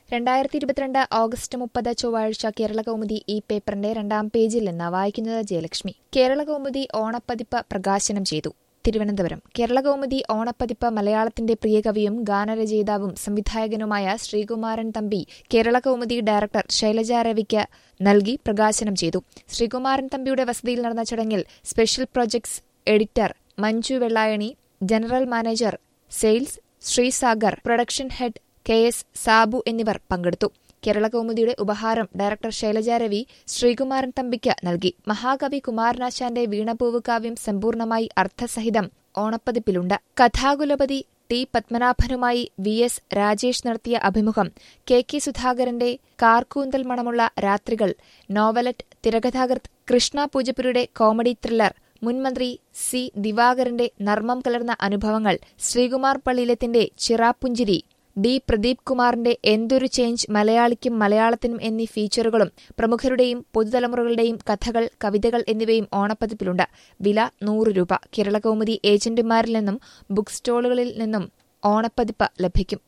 രണ്ടായിരത്തി ഇരുപത്തിരണ്ട് ഓഗസ്റ്റ് മുപ്പത് ചൊവ്വാഴ്ച കേരള കൗമുദി ഈ പേപ്പറിന്റെ രണ്ടാം പേജിൽ നിന്ന് വായിക്കുന്നത് ജയലക്ഷ്മി കേരള കൗമുദി ഓണപ്പതിപ്പ് പ്രകാശനം ചെയ്തു തിരുവനന്തപുരം കേരള കൗമുദി ഓണപ്പതിപ്പ് മലയാളത്തിന്റെ പ്രിയ കവിയും ഗാനരചയിതാവും സംവിധായകനുമായ ശ്രീകുമാരൻ തമ്പി കേരള കൗമുദി ഡയറക്ടർ ശൈലജ രവിക്ക് നൽകി പ്രകാശനം ചെയ്തു ശ്രീകുമാരൻ തമ്പിയുടെ വസതിയിൽ നടന്ന ചടങ്ങിൽ special projects editor Manju Vellayani general manager sales Sreesagar production head K S Sabu എന്നിവർ പങ്കെടുത്തു കേരള കൗമുദിയുടെ ഉപഹാരം ഡയറക്ടർ ശൈലജ രവി ശ്രീകുമാരൻ തമ്പിക്ക് നൽകി മഹാകവി കുമാരനാശാന്റെ വീണപൂവ് കാവ്യം സമ്പൂർണമായി അർത്ഥസഹിതം ഓണപ്പതിപ്പിലുണ്ട് കഥാകുലപതി ടി പത്മനാഭനുമായി വി എസ് രാജേഷ് നടത്തിയ അഭിമുഖം കെ കെ സുധാകരന്റെ കാർക്കൂന്തൽ മണമുള്ള രാത്രികൾ നോവലറ്റ് തിരകഥാകൃത്ത് കൃഷ്ണ പൂജപ്പുരയുടെ കോമഡി ത്രില്ലർ മുൻമന്ത്രി സി ദിവാകരന്റെ നർമ്മം കലർന്ന അനുഭവങ്ങൾ ശ്രീകുമാർ പള്ളിയിലത്തിന്റെ ചിറാപ്പുഞ്ചിരി ഡി പ്രദീപ് കുമാറിന്റെ എന്തൊരു ചേഞ്ച് മലയാളിക്കും മലയാളത്തിനും എന്നീ ഫീച്ചറുകളും പ്രമുഖരുടെയും പുതുതലമുറകളുടെയും കഥകൾ കവിതകൾ എന്നിവയും ഓണപ്പതിപ്പിലുണ്ട് വില നൂറ് രൂപ കേരള കൗമുദി ഏജന്റുമാരിൽ നിന്നും ബുക്ക് സ്റ്റോളുകളിൽ നിന്നും ഓണപ്പതിപ്പ് ലഭിക്കും